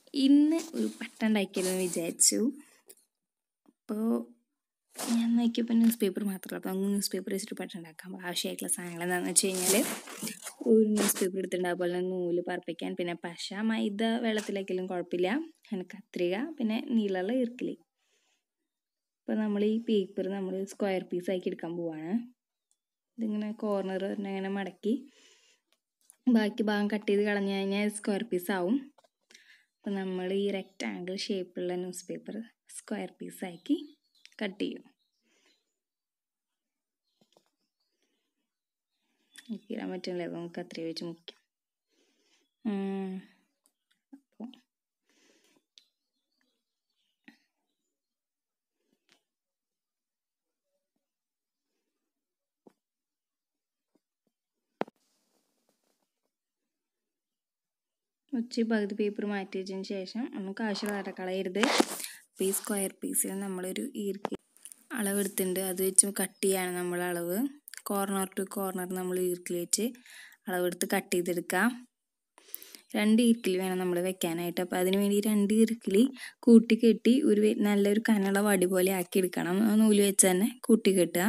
ഇന്ന് ഒരു പട്ട ഉണ്ടാക്കിയാലോ എന്ന് വിചാരിച്ചു അപ്പോൾ ഞാൻ നോക്കിയപ്പോൾ ന്യൂസ് പേപ്പർ മാത്രമല്ല അപ്പോൾ നമുക്ക് ന്യൂസ് പേപ്പർ വെച്ചിട്ട് പട്ട ഉണ്ടാക്കാം അപ്പോൾ ആവശ്യമായിട്ടുള്ള സാധനങ്ങൾ എന്താണെന്ന് വെച്ച് കഴിഞ്ഞാൽ ഒരു ന്യൂസ് പേപ്പർ എടുത്തിട്ടുണ്ട് അതുപോലെ നൂല് പറപ്പിക്കാൻ പിന്നെ പശ മൈദ വെള്ളത്തിലേക്കെല്ലാം കുഴപ്പമില്ല പിന്നെ കത്രിക പിന്നെ നീളമുള്ള ഈർക്കിലി അപ്പോൾ നമ്മൾ ഈ പേപ്പർ നമ്മൾ സ്ക്വയർ പീസ് ആക്കി എടുക്കാൻ പോവാണ് ഇതിങ്ങനെ കോർണർ ഇങ്ങനെ മടക്കി ബാക്കി ഭാഗം കട്ട് ചെയ്ത് കളഞ്ഞു കഴിഞ്ഞാൽ സ്ക്വയർ പീസ് ആവും അപ്പോൾ നമ്മൾ ഈ റെക്റ്റാങ്കിൾ ഷേപ്പുള്ള ന്യൂസ് പേപ്പർ സ്ക്വയർ പീസാക്കി കട്ട് ചെയ്യും മുക്കിടാൻ പറ്റില്ല അപ്പോൾ നമുക്ക് അത്രയും വെച്ച് മുക്കാം അപ്പോൾ ഉച്ച പകുതി പേപ്പർ മാറ്റി വെച്ചതിന് ശേഷം നമുക്ക് ആവശ്യമുള്ള കളയരുത് അപ്പോൾ ഈ സ്ക്വയർ പീസിൽ നമ്മളൊരു ഈർക്കി അളവെടുത്തിട്ടുണ്ട് അത് വെച്ച് കട്ട് ചെയ്യാണ് നമ്മൾ അളവ് കോർണർ ടു കോർണർ നമ്മൾ ഈർക്കിൽ വെച്ച് അളവെടുത്ത് കട്ട് ചെയ്തെടുക്കാം രണ്ട് ഈർക്കിൽ വേണം നമ്മൾ വെക്കാനായിട്ട് അപ്പോൾ അതിന് വേണ്ടി രണ്ട് ഈർക്കിൽ കൂട്ടി കെട്ടി ഒരു നല്ലൊരു കനള വടി പോലെ ആക്കി എടുക്കണം ആ നൂല് വെച്ച് തന്നെ കൂട്ടി കെട്ടുക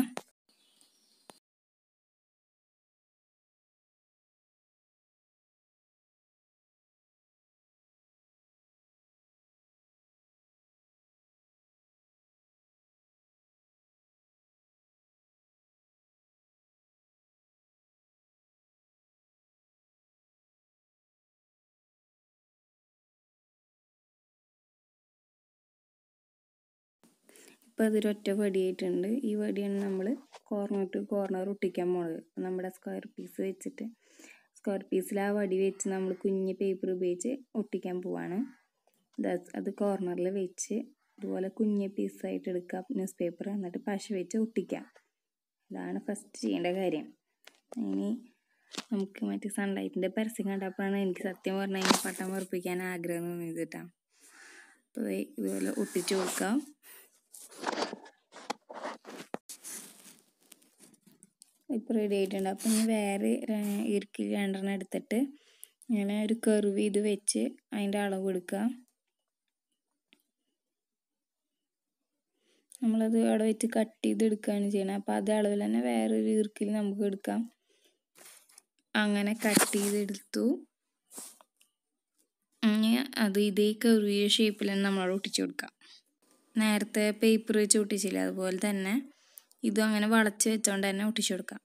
ഇപ്പോൾ അതൊരൊറ്റ വടിയായിട്ടുണ്ട് ഈ വടിയാണ് നമ്മൾ കോർണർ ടു കോർണർ ഒട്ടിക്കാൻ പോണത് നമ്മുടെ സ്ക്വയർ പീസ് വെച്ചിട്ട് സ്ക്വയർ പീസിൽ ആ വടി വെച്ച് നമ്മൾ കുഞ്ഞ് പേപ്പർ ഉപയോഗിച്ച് ഒട്ടിക്കാൻ പോവാണ് അത് കോർണറിൽ വെച്ച് ഇതുപോലെ കുഞ്ഞ് പീസായിട്ട് എടുക്കുക ന്യൂസ് പേപ്പർ എന്നിട്ട് പശ വെച്ച് ഒട്ടിക്കാം ഇതാണ് ഫസ്റ്റ് ചെയ്യേണ്ട കാര്യം ഇനി നമുക്ക് മറ്റേ സൺലൈറ്റിൻ്റെ പരസ്യം കണ്ടപ്പോഴാണ് എനിക്ക് സത്യം പറഞ്ഞു കഴിഞ്ഞാൽ പട്ടം വെറുപ്പിക്കാൻ ആഗ്രഹം തോന്നിയത് കേട്ടോ അപ്പോൾ ഇതുപോലെ ഒട്ടിച്ചു കൊടുക്കാം ഇപ്പോൾ റെഡി ആയിട്ടുണ്ട് അപ്പം ഇനി വേറെ ഇറുക്കി രണ്ടെണ്ണം എടുത്തിട്ട് ഇങ്ങനെ ഒരു കർവ് ചെയ്ത് വെച്ച് അതിൻ്റെ അളവ് എടുക്കുക നമ്മളത് അവിടെ വെച്ച് കട്ട് ചെയ്ത് എടുക്കുകയാണ് ചെയ്യണത് അപ്പോൾ അതേ അളവിൽ തന്നെ വേറൊരു ഇറുക്കിൽ നമുക്ക് എടുക്കാം അങ്ങനെ കട്ട് ചെയ്തെടുത്തു ഇനി അത് ഇതേ കർവിയ ഷേപ്പിൽ തന്നെ നമ്മളവിടെ ഒട്ടിച്ചു കൊടുക്കാം നേരത്തെ പേപ്പർ വെച്ച് ഒട്ടിച്ചില്ല അതുപോലെ തന്നെ ഇതും അങ്ങനെ വളച്ച് വെച്ചോണ്ട് തന്നെ ഒട്ടിച്ചു കൊടുക്കാം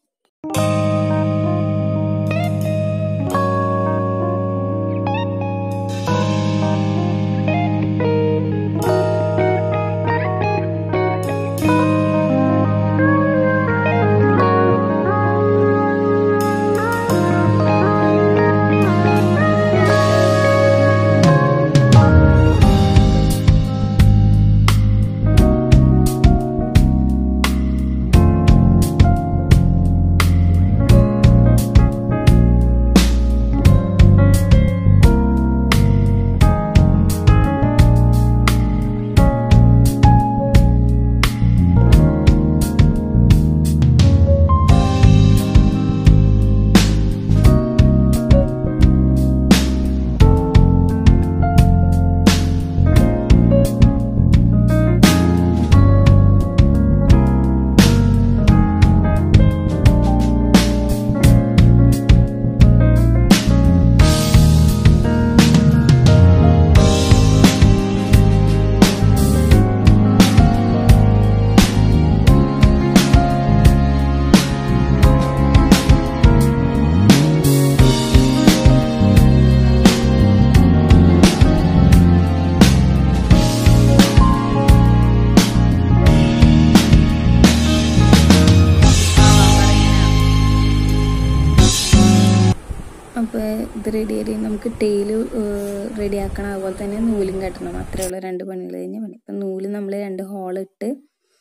അപ്പോൾ ഇത് റെഡി ആയി നമുക്ക് ടെയിൽ റെഡി ആക്കണം അതുപോലെ തന്നെ നൂലും കെട്ടണം അത്രേ ഉള്ളൂ രണ്ട് പണികൾ കഴിഞ്ഞ പണി അപ്പം നൂല് നമ്മൾ രണ്ട് ഹോളിട്ട്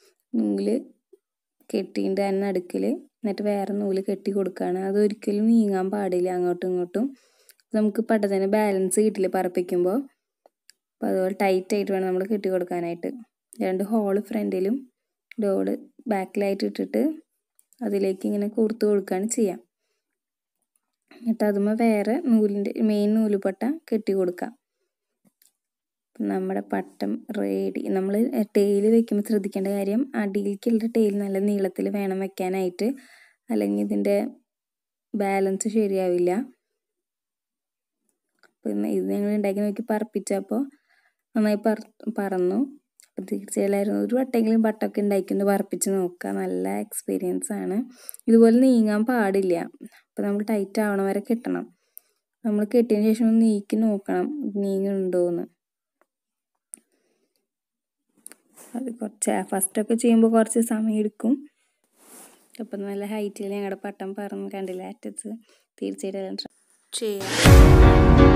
നൂല് കെട്ടിയിട്ട് തന്നെ നടുക്കിൽ എന്നിട്ട് വേറെ നൂല് കെട്ടി കൊടുക്കുകയാണ് അത് ഒരിക്കലും നീങ്ങാൻ പാടില്ല അങ്ങോട്ടും ഇങ്ങോട്ടും നമുക്ക് പെട്ടെന്ന് ബാലൻസ് കിട്ടില്ല പറപ്പിക്കുമ്പോൾ അപ്പോൾ അതുപോലെ ടൈറ്റ് ആയിട്ട് വേണം നമ്മൾ കെട്ടി കൊടുക്കാനായിട്ട് രണ്ട് ഹോള് ഫ്രണ്ടിലും ഡോള് ബാക്കിലായിട്ട് ഇട്ടിട്ട് അതിലേക്ക് ഇങ്ങനെ കൂർത്ത് കൊടുക്കുകയാണ് ചെയ്യാം എന്നിട്ട് അതുമ്പോൾ വേറെ നൂലിൻ്റെ മെയിൻ നൂലുപട്ട കെട്ടി കൊടുക്കാം നമ്മുടെ പട്ടം റെഡി നമ്മൾ ടെയിൽ വെക്കുമ്പോൾ ശ്രദ്ധിക്കേണ്ട കാര്യം അടിയിലേക്കുള്ള ടെയിൽ നല്ല നീളത്തിൽ വേണം വെക്കാനായിട്ട് അല്ലെങ്കിൽ ഇതിൻ്റെ ബാലൻസ് ശരിയാവില്ല പിന്നെ ഇത് ഞങ്ങൾ ഉണ്ടാക്കി നോക്കി പറപ്പിച്ചപ്പോൾ നന്നായി പറ പറന്നു അപ്പോൾ തീർച്ചയായും ഒരു വട്ടെങ്കിലും പട്ടമൊക്കെ ഉണ്ടാക്കിയൊന്ന് പറപ്പിച്ച് നോക്കുക നല്ല എക്സ്പീരിയൻസ് ആണ് ഇതുപോലെ നീങ്ങാൻ പാടില്ല അപ്പോൾ നമ്മൾ ടൈറ്റ് ആവണ വരെ കെട്ടണം നമ്മൾ കെട്ടിയതിന് ശേഷം ഒന്ന് നീക്കി നോക്കണം നീങ്ങുന്നുണ്ടോ എന്ന് അത് കുറച്ച് ഫസ്റ്റൊക്കെ ചെയ്യുമ്പോൾ കുറച്ച് സമയം എടുക്കും അപ്പം നല്ല ഹൈറ്റിൽ ഞങ്ങളുടെ പട്ടം പറന്ന് കണ്ടില്ല അറ്റത്ത് തീർച്ചയായിട്ടും ചെയ്യാം